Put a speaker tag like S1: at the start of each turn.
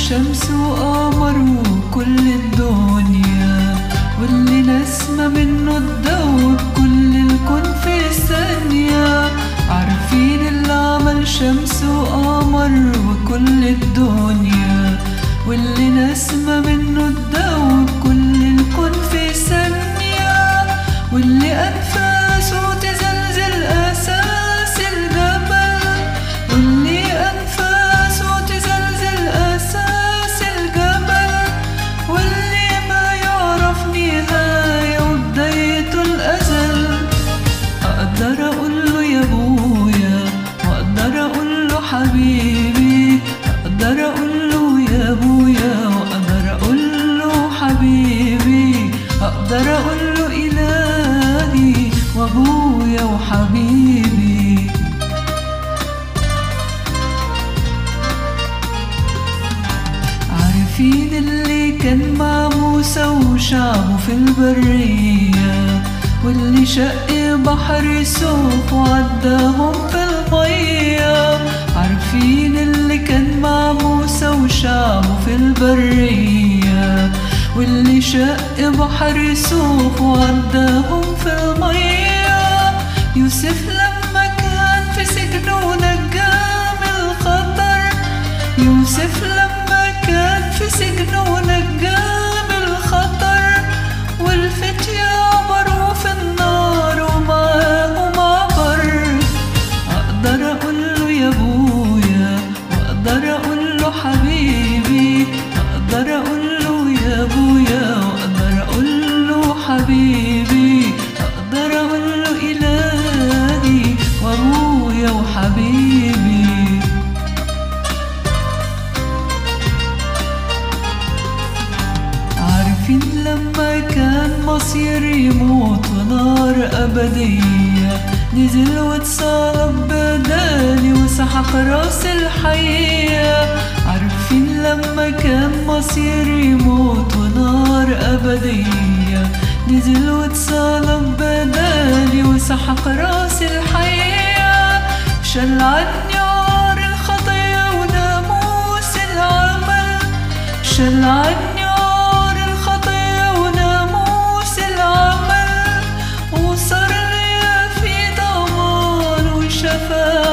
S1: شمس وقمر وكل الدنيا واللي نسمة منه تدوب كل الكون في ثانية عارفين اللي عمل شمس وقمر وكل الدنيا واللي نسمة منه تدوب كل الكون في ثانية واللي أنفاسه تزلزل أساس الجبل واللي أنفاسه تزلزل أساس الجبل واللي ما يعرف نهاية وبدايته الأزل أقدر أقوله يا أبويا وأقدر أقوله حبيبي أقدر أقوله يا أبويا وأقدر أقوله حبيبي أقدر أقوله إلهي وأبويا وحبيبي عارفين اللي كان مع موسى وشعبه في البرية واللي شق بحر سوف وعداهم في المية عارفين اللي كان مع موسى وشعبه في البرية واللي شق بحر سوف وعداهم في المية يوسف لما كان في سجنه نجاه من الخطر يوسف لما كان في سجنه نجاه من الخطر والفتية عبروا في النار ومعاهم عبر أقدر أقوله يا أبويا وأقدر أقوله حبيبي أقدر أقوله يا أبويا وأقدر أقوله حبيبي أقدر أقوله إلهي وأبويا وحبيبي عارفين لما كان مصير يموت ونار أبدية نزل واتصلب بدالي وسحق راس الحية عارفين لما كان مصير يموت ونار أبدية نزل واتصلب بدالي وسحق راس الحية شل عني عار الخطية وناموس العمل شل عني عار الخطية وناموس العمل وصار لي في ضمان وشفاعة